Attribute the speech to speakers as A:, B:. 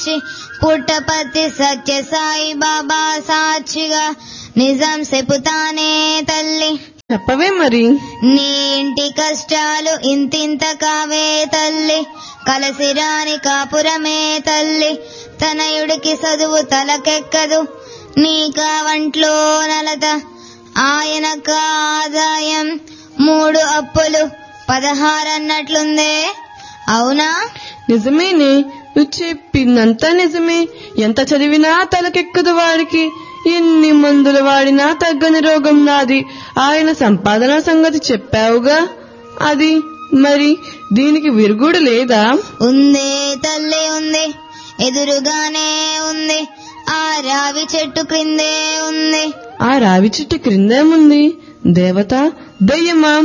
A: సాక్షి పుట్టపర్తి సత్య సాయి బాబా సాక్షిగా నిజం చెపుతానే తల్లి
B: చెప్పవే మరి
A: నీ ఇంటి కష్టాలు ఇంతింత కావే తల్లి కలసిరాని కాపురమే తల్లి తనయుడికి చదువు తలకెక్కదు నీకా వంట్లో నలత ఆయనక ఆదాయం మూడు అప్పులు పదహారన్నట్లుందే అవునా
B: నిజమేనే నువ్వు చెప్పిందంతా నిజమే ఎంత చదివినా తలకెక్కదు వాడికి ఎన్ని మందులు వాడినా తగ్గని రోగం నాది ఆయన సంపాదన సంగతి చెప్పావుగా అది మరి దీనికి విరుగుడు లేదా
A: ఉందే తల్లి ఉంది ఎదురుగానే ఉంది ఆ రావి చెట్టు క్రిందే ఉంది
B: ఆ రావి చెట్టు క్రిందేముంది దేవత దయ్యమా